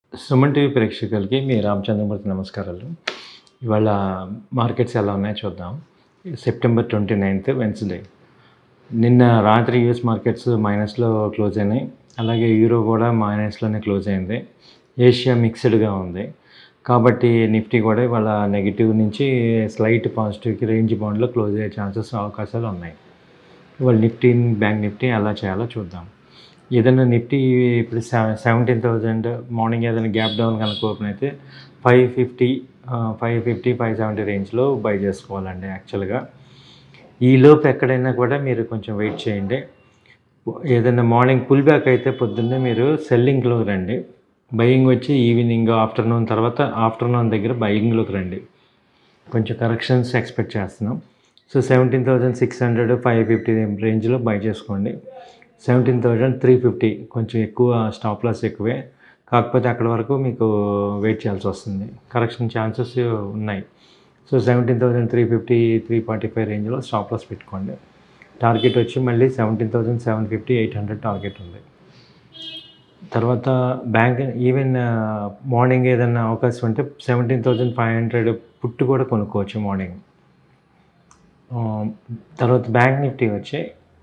Suman TV ప్రేక్షకులకి మీ రామచంద్రమూర్తి నమస్కారాలు ఇవాళ మార్కెట్స్ ఎలా ఉన్నాయో చూద్దాం సెప్టెంబర్ ట్వంటీ నైన్త్ వెన్స్డే నిన్న రాత్రి యూఎస్ మార్కెట్స్ మైనస్లో క్లోజ్ అయినాయి అలాగే యూరో కూడా మైనస్లోనే క్లోజ్ అయింది ఏషియా మిక్స్డ్గా ఉంది కాబట్టి నిఫ్టీ కూడా ఇవాళ నెగిటివ్ నుంచి స్లైట్ పాజిటివ్కి రేంజ్ బాండ్లో క్లోజ్ అయ్యే ఛాన్సెస్ అవకాశాలు ఉన్నాయి ఇవాళ నిఫ్టీ బ్యాంక్ నిఫ్టీ ఎలా చేయాలో చూద్దాం ఏదైనా నిఫ్టీ ఇప్పుడు సెవెంటీన్ థౌజండ్ మార్నింగ్ ఏదైనా గ్యాప్ డౌన్ కనుక ఓపెన్ అయితే five fifty five fifty five seventy రేంజ్లో బై చేసుకోవాలండి యాక్చువల్గా ఈ లోపు ఎక్కడైనా కూడా మీరు కొంచెం వెయిట్ చేయండి ఏదైనా మార్నింగ్ పుల్ బ్యాక్ అయితే పొద్దున్నే మీరు సెల్లింగ్లోకి రండి బయింగ్ వచ్చి ఈవినింగ్ ఆఫ్టర్నూన్ తర్వాత ఆఫ్టర్నూన్ దగ్గర బయింగ్లోకి రండి కొంచెం కరెక్షన్స్ ఎక్స్పెక్ట్ చేస్తున్నాం so seventeen thousand six hundred five fifty రేంజ్లో బై చేసుకోండి సెవెంటీన్ థౌజండ్ త్రీ ఫిఫ్టీ కొంచెం ఎక్కువ స్టాప్ లాస్ ఎక్కువే కాకపోతే అక్కడ వరకు మీకు వెయిట్ చేయాల్సి వస్తుంది కరెక్షన్ ఛాన్సెస్ ఉన్నాయి so seventeen thousand three fifty three forty five రేంజ్లో స్టాప్ లాస్ పెట్టుకోండి టార్గెట్ వచ్చి మళ్ళీ seventeen thousand seven fifty eight hundred target ఉంది తర్వాత బ్యాంక్ ఈవెన్ మార్నింగ్ ఏదైనా అవకాశం ఉంటే సెవెంటీన్ థౌజండ్ ఫైవ్ హండ్రెడ్ పుట్టు కూడా కొనుక్కోవచ్చు మార్నింగ్ ఆ, తర్వాత బ్యాంక్ నిఫ్టీ వచ్చి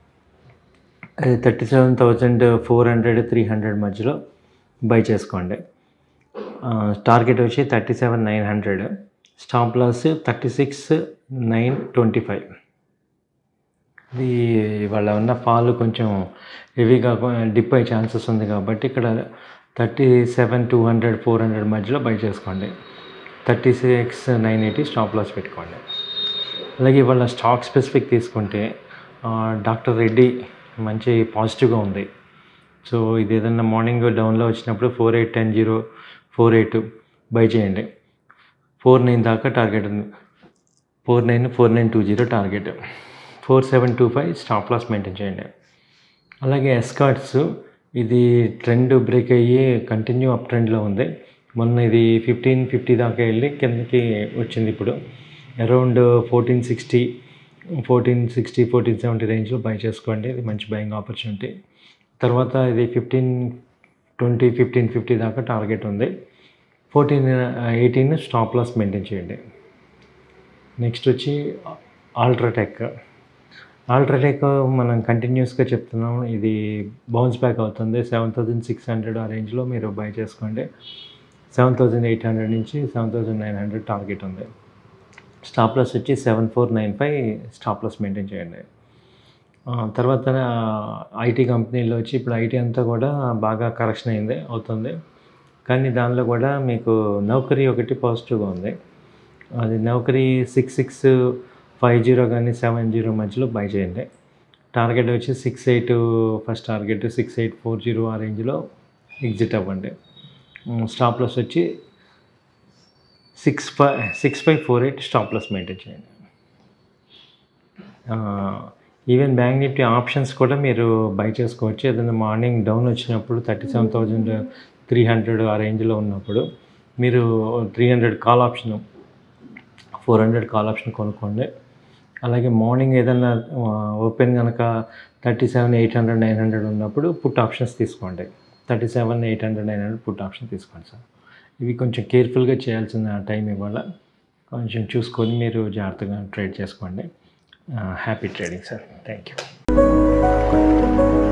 thirty seven thousand four hundred three hundred మధ్యలో బై చేసుకోండి ఆ, టార్గెట్ వచ్చి thirty seven nine hundred stop loss thirty six nine twenty five ఇది వాళ్ళ ఉన్న ఫాల్ కొంచెం హెవీగా డిప్ అయ్యే ఛాన్సెస్ ఉంది కాబట్టి ఇక్కడ thirty seven two hundred four hundred మధ్యలో బై చేసుకోండి thirty six nine eighty stop loss పెట్టుకోండి అలాగే ఇవాళ స్టాక్ స్పెసిఫిక్ తీసుకుంటే ఆ, డాక్టర్ రెడ్డి మంచి పాజిటివ్గా ఉంది సో ఇది ఏదన్నా మార్నింగ్ డౌన్లో వచ్చినప్పుడు four eight ten zero four eight buy చేయండి ఫోర్ నైన్ దాకా టార్గెట్ ఉంది four nine four nine two zero target four seven two five stop loss maintain చేయండి అలాగే ఎస్కార్ట్స్ ఇది ట్రెండ్ బ్రేక్ అయ్యి కంటిన్యూ అప్ ట్రెండ్లో ఉంది మొన్న ఇది ఫిఫ్టీన్ ఫిఫ్టీ దాకా వెళ్ళి కిందకి వచ్చింది ఇప్పుడు around fourteen sixty fourteen sixty fourteen seventy రేంజ్లో బై చేసుకోండి ఇది మంచి బయింగ్ ఆపర్చునిటీ తర్వాత ఇది ఫిఫ్టీన్ ట్వంటీ ఫిఫ్టీన్ ఫిఫ్టీ దాకా టార్గెట్ ఉంది fourteen eighteen stop loss maintain చేయండి నెక్స్ట్ వచ్చి ఆల్ట్రాటెక్ ఆల్ట్రాటెక్ మనం కంటిన్యూస్గా చెప్తున్నాం ఇది బౌన్స్ బ్యాక్ అవుతుంది సెవెన్ థౌజండ్ సిక్స్ హండ్రెడ్ ఆ రేంజ్లో మీరు బై చేసుకోండి సెవెన్ థౌజండ్ ఎయిట్ హండ్రెడ్ నుంచి seven thousand nine hundred target ఉంది స్టాప్ లాస్ వచ్చి seven four nine five stop loss maintain చేయండి ఆ, తర్వాత ఐటీ కంపెనీలో వచ్చి ఇప్పుడు ఐటీ అంతా కూడా బాగా కరెక్షన్ అయింది అవుతుంది కానీ దానిలో కూడా మీకు నౌకరీ ఒకటి పాజిటివ్గా ఉంది అది నౌకరీ సిక్స్ సిక్స్ ఫైవ్ జీరో కానీ సెవెన్ జీరో మధ్యలో బై చేయండి టార్గెట్ వచ్చి six eight first target six eight four zero ఆ రేంజ్లో ఎగ్జిట్ అవ్వండి స్టాప్ లాస్ వచ్చి six five six five four eight stop loss maintain చేయండి ఈవెన్ బ్యాంక్ నిఫ్టీ ఆప్షన్స్ కూడా మీరు బై చేసుకోవచ్చు ఏదైనా మార్నింగ్ డౌన్ వచ్చినప్పుడు thirty seven thousand three hundred ఆ రేంజ్లో ఉన్నప్పుడు మీరు three hundred call option four hundred call option కొనుక్కోండి అలాగే మార్నింగ్ ఏదైనా ఓపెన్ కనుక thirty seven eight hundred nine hundred ఉన్నప్పుడు పుట్ ఆప్షన్స్ తీసుకోండి thirty seven eight hundred nine hundred put option తీసుకోండి సార్ ఇవి కొంచెం కేర్ఫుల్గా చేయాల్సిన టైం ఇవాళ కొంచెం చూసుకొని మీరు జాగ్రత్తగా ట్రేడ్ చేసుకోండి happy trading sir thank you